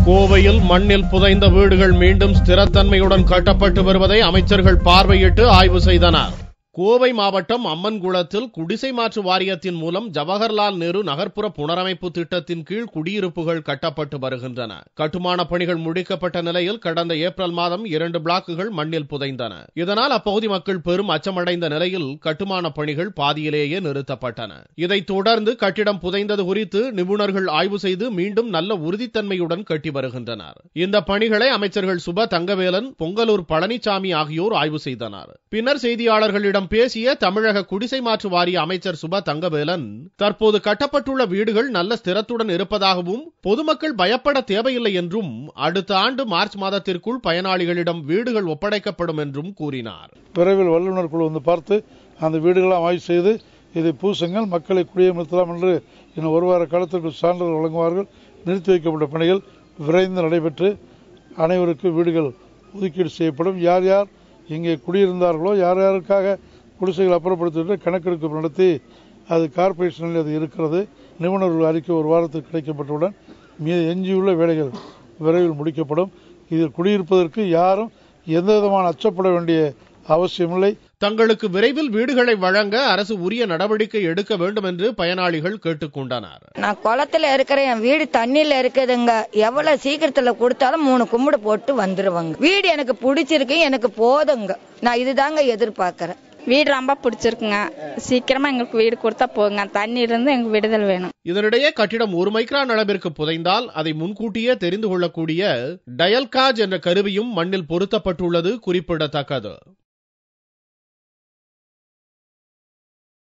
கோவையில் மண்ணில் புதைந்த வீடுகள் மீண்டும் ஸ்திரத்தன்மையுடன் கட்டப்பட்டு வருவதை அமைச்சர்கள் பார்வையிட்டு ஆய்வு செய்தனர் கோவை மாவட்டம் அம்மன்குளத்தில் குடிசை மாற்று வாரியத்தின் மூலம் ஜவஹர்லால் நேரு நகர்ப்புற புனரமைப்பு திட்டத்தின் கீழ் குடியிருப்புகள் கட்டப்பட்டு வருகின்றன கட்டுமான பணிகள் முடிக்கப்பட்ட நிலையில் கடந்த ஏப்ரல் மாதம் இரண்டு பிளாக்குகள் மண்ணில் புதைந்தன இதனால் அப்பகுதி மக்கள் பெரும் அச்சமடைந்த நிலையில் கட்டுமான பணிகள் பாதியிலேயே நிறுத்தப்பட்டன இதைத் தொடர்ந்து கட்டிடம் புதைந்தது குறித்து நிபுணர்கள் ஆய்வு செய்து மீண்டும் நல்ல உறுதித்தன்மையுடன் கட்டி வருகின்றனர் இந்த பணிகளை அமைச்சர்கள் சுப தங்கவேலன் பொங்கலூர் பழனிசாமி ஆகியோர் ஆய்வு செய்தனர் பின்னர் செய்தியாளர்களிடம் பேசிய தமிழக குடிசை மாற்று வாரிய அமைச்சர் சுப தங்கவேலன் தற்போது கட்டப்பட்டுள்ள வீடுகள் நல்ல ஸ்திரத்துடன் இருப்பதாகவும் பொதுமக்கள் பயப்பட தேவையில்லை என்றும் அடுத்த ஆண்டு மார்ச் மாதத்திற்குள் பயனாளிகளிடம் வீடுகள் ஒப்படைக்கப்படும் என்றும் கூறினார் விரைவில் வல்லுநர் குழு வந்து பார்த்து அந்த வீடுகளாம் ஆய்வு செய்து இதை பூசுங்கள் மக்களை குடியமர்த்தலாம் என்று இன்னும் ஒரு வார காலத்திற்கு சான்றிதழ் வழங்குவார்கள் நிறுத்தி வைக்கப்பட்ட பணிகள் விரைந்து நடைபெற்று அனைவருக்கும் வீடுகள் ஒதுக்கீடு செய்யப்படும் யார் யார் இங்கே குடியிருந்தார்களோ யார் யாருக்காக குடிசைகள் அப்புறப்படுத்திட்டு கணக்கெடுப்பு நடத்தி அது கார்பரேஷனில் அது இருக்கிறது நிபுணர்கள் அறிக்கை ஒரு வாரத்துக்கு கிடைக்கப்பட்டவுடன் மீது எஞ்சியுள்ள வேலைகள் விரைவில் முடிக்கப்படும் இதில் குடியிருப்பதற்கு யாரும் எந்த விதமான அச்சப்பட வேண்டிய அவசியமில்லை தங்களுக்கு விரைவில் வீடுகளை வழங்க அரசு உரிய நடவடிக்கை எடுக்க வேண்டும் என்று பயனாளிகள் கேட்டுக்கொண்டனர் நான் குளத்துல இருக்கிறேன் என் வீடு தண்ணியில இருக்குதுங்க எவ்வளவு சீக்கிரத்துல கொடுத்தாலும் மூணு கும்பிடு போட்டு வந்துருவாங்க வீடு எனக்கு பிடிச்சிருக்கு எனக்கு போதுங்க நான் இதுதாங்க எதிர்பார்க்கறேன் வீடு ரொம்ப பிடிச்சிருக்குங்க சீக்கிரமா எங்களுக்கு வீடு கொடுத்தா போங்க தண்ணி இருந்து எங்களுக்கு விடுதல் வேணும் இதனிடையே கட்டிடம் ஒரு மைக்ரான் அளவிற்கு புதைந்தால் அதை முன்கூட்டியே தெரிந்து கொள்ளக்கூடிய டயல்காஜ் என்ற கருவியும் மண்ணில் பொருத்தப்பட்டுள்ளது குறிப்பிடத்தக்கது